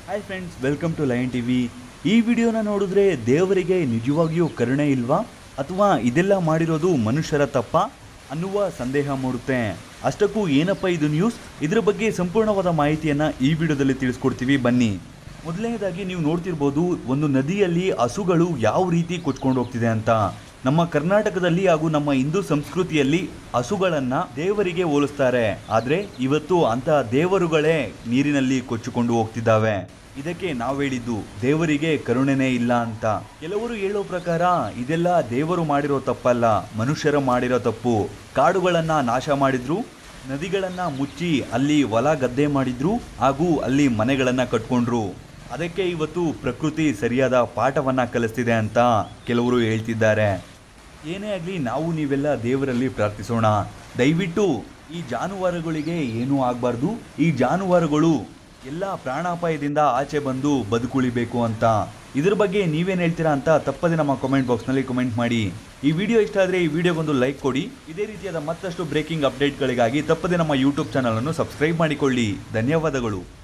hi friends welcome to lion TV ಈ ವಿಡಿಯೋನ ನೋಡಿದ್ರೆ ದೇವರಿಗೆ ನಿಜವಾಗಿಯೂ ಕರುಣೆ ಇಲ್ವಾ ಅಥವಾ ಇದೆಲ್ಲ ಮಾಡಿರೋದು ಮನುಷ್ಯರ ತಪ್ಪ ಅನ್ನುವ ಸಂದೇಹ ಮೂಡುತ್ತೆ ಅಷ್ಟಕ್ಕೂ ಏನಪ್ಪ ಇದು ನ್ಯೂಸ್ ಇದರ ಬಗ್ಗೆ ಸಂಪೂರ್ಣವಾದ ಮಾಹಿತಿಯನ್ನ ಈ ವಿಡಿಯೋದಲ್ಲಿ ತಿಳಿಸ್ಕೊಡ್ತೀವಿ ಬನ್ನಿ ಮೊದಲನೇದಾಗಿ ನೀವು ನೋಡ್ತಿರ್ಬೋದು ಒಂದು ನದಿಯಲ್ಲಿ ಹಸುಗಳು ಯಾವ ರೀತಿ ಕೊಚ್ಕೊಂಡು ಹೋಗ್ತಿದೆ ಅಂತ ನಮ್ಮ ಕರ್ನಾಟಕದಲ್ಲಿ ಹಾಗೂ ನಮ್ಮ ಹಿಂದೂ ಸಂಸ್ಕೃತಿಯಲ್ಲಿ ಹಸುಗಳನ್ನ ದೇವರಿಗೆ ಹೋಲಿಸ್ತಾರೆ ಆದ್ರೆ ಇವತ್ತು ಅಂತ ದೇವರುಗಳೇ ನೀರಿನಲ್ಲಿ ಕೊಚ್ಚಿಕೊಂಡು ಹೋಗ್ತಿದ್ದಾವೆ ಇದಕ್ಕೆ ನಾವು ಹೇಳಿದ್ದು ದೇವರಿಗೆ ಕರುಣೆನೇ ಇಲ್ಲ ಅಂತ ಕೆಲವರು ಹೇಳೋ ಪ್ರಕಾರ ಇದೆಲ್ಲ ದೇವರು ಮಾಡಿರೋ ತಪ್ಪಲ್ಲ ಮನುಷ್ಯರ ಮಾಡಿರೋ ತಪ್ಪು ಕಾಡುಗಳನ್ನ ನಾಶ ಮಾಡಿದ್ರು ನದಿಗಳನ್ನ ಮುಚ್ಚಿ ಅಲ್ಲಿ ಹೊಲ ಗದ್ದೆ ಮಾಡಿದ್ರು ಹಾಗೂ ಅಲ್ಲಿ ಮನೆಗಳನ್ನ ಕಟ್ಕೊಂಡ್ರು ಅದಕ್ಕೆ ಇವತ್ತು ಪ್ರಕೃತಿ ಸರಿಯಾದ ಪಾಠವನ್ನ ಕಲಿಸ್ತಿದೆ ಅಂತ ಕೆಲವರು ಹೇಳ್ತಿದ್ದಾರೆ ಏನೇ ಆಗಲಿ ನಾವು ನೀವೆಲ್ಲ ದೇವರಲ್ಲಿ ಪ್ರಾರ್ಥಿಸೋಣ ದಯವಿಟ್ಟು ಈ ಜಾನುವಾರುಗಳಿಗೆ ಏನೂ ಆಗಬಾರ್ದು ಈ ಜಾನುವಾರುಗಳು ಎಲ್ಲ ಪ್ರಾಣಾಪಾಯದಿಂದ ಆಚೆ ಬಂದು ಬದುಕುಳಿಬೇಕು ಅಂತ ಇದ್ರ ಬಗ್ಗೆ ನೀವೇನು ಹೇಳ್ತೀರಾ ಅಂತ ತಪ್ಪದೆ ನಮ್ಮ ಕಾಮೆಂಟ್ ಬಾಕ್ಸ್ನಲ್ಲಿ ಕಮೆಂಟ್ ಮಾಡಿ ಈ ವಿಡಿಯೋ ಇಷ್ಟ ಆದರೆ ಈ ವಿಡಿಯೋಗೊಂದು ಲೈಕ್ ಕೊಡಿ ಇದೇ ರೀತಿಯಾದ ಮತ್ತಷ್ಟು ಬ್ರೇಕಿಂಗ್ ಅಪ್ಡೇಟ್ಗಳಿಗಾಗಿ ತಪ್ಪದೆ ನಮ್ಮ ಯೂಟ್ಯೂಬ್ ಚಾನಲನ್ನು ಸಬ್ಸ್ಕ್ರೈಬ್ ಮಾಡಿಕೊಳ್ಳಿ ಧನ್ಯವಾದಗಳು